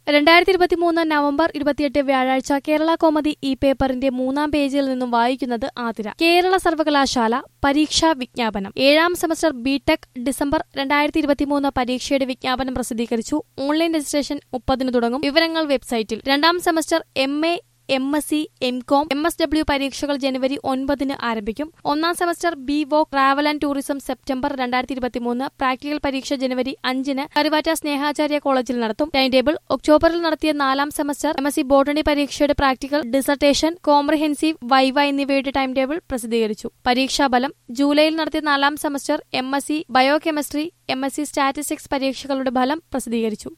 രണ്ടായിരത്തി ഇരുപത്തിമൂന്ന് നവംബർ ഇരുപത്തിയെട്ട് വ്യാഴാഴ്ച കേരള കോമതി ഈ പേപ്പറിന്റെ മൂന്നാം പേജിൽ നിന്നും വായിക്കുന്നത് ആതിര കേരള സർവകലാശാല പരീക്ഷാ വിജ്ഞാപനം ഏഴാം സെമസ്റ്റർ ബിടെക് ഡിസംബർ രണ്ടായിരത്തി ഇരുപത്തിമൂന്ന് പരീക്ഷയുടെ വിജ്ഞാപനം പ്രസിദ്ധീകരിച്ചു ഓൺലൈൻ രജിസ്ട്രേഷൻ മുപ്പതിന് തുടങ്ങും വിവരങ്ങൾ വെബ്സൈറ്റിൽ രണ്ടാം semester M A M S C M com M S W പരീക്ഷകൾ ജനുവരി ഒൻപതിന് ആരംഭിക്കും ഒന്നാം semester B voc travel and tourism September രണ്ടായിരത്തി ഇരുപത്തിമൂന്ന് പ്രാക്ടിക്കൽ പരീക്ഷ ജനുവരി അഞ്ചിന് കരുവാറ്റ സ്നേഹാചാര്യ കോളേജിൽ നടത്തും ടൈം ടേബിൾ ഒക്ടോബറിൽ നടത്തിയ നാലാം semester M S C botany പരീക്ഷയുടെ പ്രാക്ടിക്കൽ ഡിസർട്ടേഷൻ കോംപ്രിഹെൻസീവ് വൈവ എന്നിവയുടെ ടൈം ടേബിൾ പ്രസിദ്ധീകരിച്ചു പരീക്ഷാഫലം ജൂലൈയിൽ നടത്തിയ നാലാം semester M S C biochemistry M S C statistics പരീക്ഷകളുടെ ഫലം പ്രസിദ്ധീകരിച്ചു